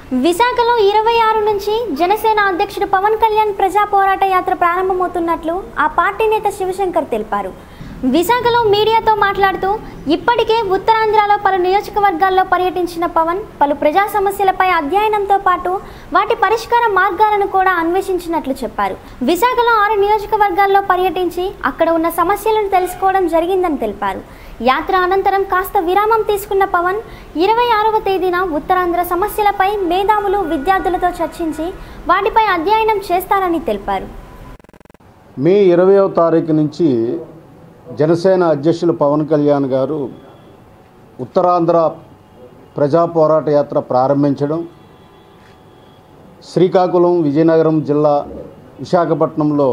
విశాఖలో ఇరవై ఆరు నుంచి జనసేన అధ్యక్షుడు పవన్ కళ్యాణ్ ప్రజా పోరాట యాత్ర ప్రారంభమవుతున్నట్లు ఆ పార్టీ నేత శివశంకర్ తెలిపారు విశాఖలో మీడియాతో మాట్లాడుతూ ఇప్పటికే ఉత్తరాంధ్రలో పలు నియోజకవర్గాల్లో పర్యటించిన పవన్ పలు ప్రజా సమస్యలపై అధ్యయనంతో పాటు వాటి పరిష్కార మార్గాలను కూడా అన్వేషించినట్లు చెప్పారు విశాఖలో ఆరు నియోజకవర్గాల్లో పర్యటించి అక్కడ ఉన్న సమస్యలను తెలుసుకోవడం జరిగిందని తెలిపారు యాత్ర అనంతరం కాస్త విరామం తీసుకున్న పవన్ ఇరవై ఆరవ తేదీన ఉత్తరాంధ్ర సమస్యలపై మేధావులు విద్యార్థులతో చర్చించి వాటిపై అధ్యయనం చేస్తారని తెలిపారు మే ఇరవయవ తారీఖు నుంచి జనసేన అధ్యక్షులు పవన్ కళ్యాణ్ గారు ఉత్తరాంధ్ర ప్రజా పోరాట యాత్ర ప్రారంభించడం శ్రీకాకుళం విజయనగరం జిల్లా విశాఖపట్నంలో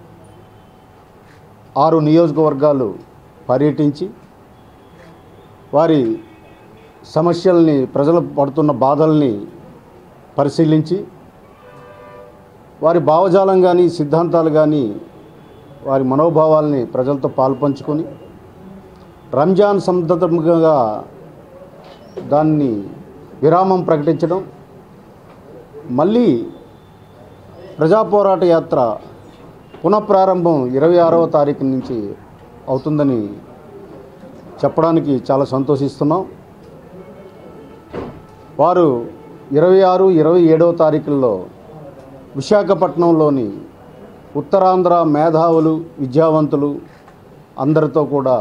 ఆరు నియోజకవర్గాలు పర్యటించి వారి సమస్యల్ని ప్రజలు పడుతున్న బాధల్ని పరిశీలించి వారి భావజాలం కానీ సిద్ధాంతాలు కానీ వారి మనోభావాల్ని ప్రజలతో పాల్పంచుకొని రంజాన్ సందర్భంగా దాన్ని విరామం ప్రకటించడం మళ్ళీ ప్రజా పోరాట యాత్ర పునఃప్రారంభం ఇరవై ఆరవ తారీఖు నుంచి అవుతుందని చెప్పడానికి చాలా సంతోషిస్తున్నాం వారు ఇరవై ఆరు ఇరవై ఏడవ తారీఖుల్లో విశాఖపట్నంలోని ఉత్తరాంధ్ర మేధావులు విద్యావంతులు అందరితో కూడా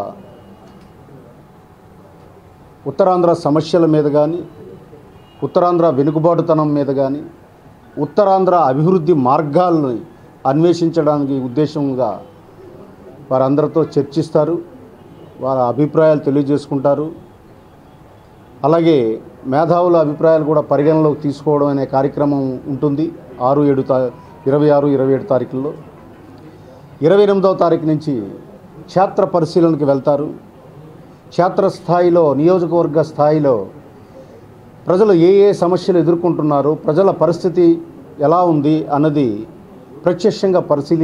ఉత్తరాంధ్ర సమస్యల మీద కానీ ఉత్తరాంధ్ర వెనుకబాటుతనం మీద కానీ ఉత్తరాంధ్ర అభివృద్ధి మార్గాలను అన్వేషించడానికి ఉద్దేశంగా వారందరితో చర్చిస్తారు వారి అభిప్రాయాలు తెలియజేసుకుంటారు అలాగే మేధావుల అభిప్రాయాలు కూడా పరిగణలోకి తీసుకోవడం అనే కార్యక్రమం ఉంటుంది ఆరు ఏడు తా ఇరవై ఆరు ఇరవై ఏడు తారీఖుల్లో ఇరవై ఎనిమిదవ తారీఖు నుంచి క్షేత్ర పరిశీలనకు వెళ్తారు క్షేత్ర స్థాయిలో నియోజకవర్గ స్థాయిలో ప్రజలు ఏ ఏ సమస్యలు ఎదుర్కొంటున్నారు ప్రజల పరిస్థితి ఎలా ఉంది అన్నది ప్రత్యక్షంగా పరిశీలి